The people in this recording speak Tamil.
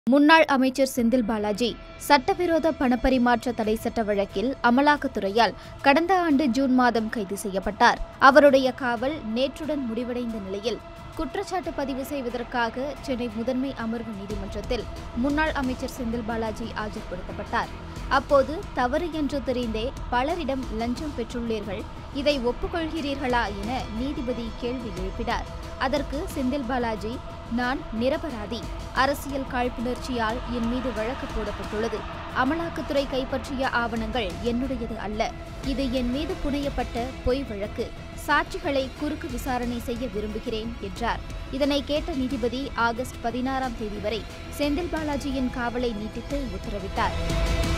முன்னாள் அமைச்சர் செந்தில் பாலாஜி சட்டவிரோத பணப்பரிமாற்ற தடை சட்ட வழக்கில் அமலாக்கத்துறையால் கடந்த ஆண்டு ஜூன் மாதம் கைது செய்யப்பட்டார் அவருடைய காவல் நேற்றுடன் முடிவடைந்த நிலையில் குற்றச்சாட்டு பதிவு செய்வதற்காக சென்னை முதன்மை அமர்வு நீதிமன்றத்தில் முன்னாள் அமைச்சர் செந்தில் பாலாஜி ஆஜர்படுத்தப்பட்டார் அப்போது தவறு என்று தெரிந்தே பலரிடம் லஞ்சம் பெற்றுள்ளீர்கள் இதை ஒப்புக்கொள்கிறீர்களா என நீதிபதி கேள்வி எழுப்பினார் அதற்கு செந்தில் பாலாஜி நான் நிரபராதி அரசியல் காழ்ப்புணர்ச்சியால் என் மீது வழக்கு போடப்பட்டுள்ளது அமலாக்கத்துறை கைப்பற்றிய ஆவணங்கள் என்னுடையது அல்ல இது என் மீது புனையப்பட்ட பொய் வழக்கு சாட்சிகளை குறுக்கு விசாரணை செய்ய விரும்புகிறேன் என்றார் இதனை கேட்ட நீதிபதி ஆகஸ்ட் பதினாறாம் தேதி வரை செந்தில் பாலாஜியின் காவலை நீட்டித்து உத்தரவிட்டார்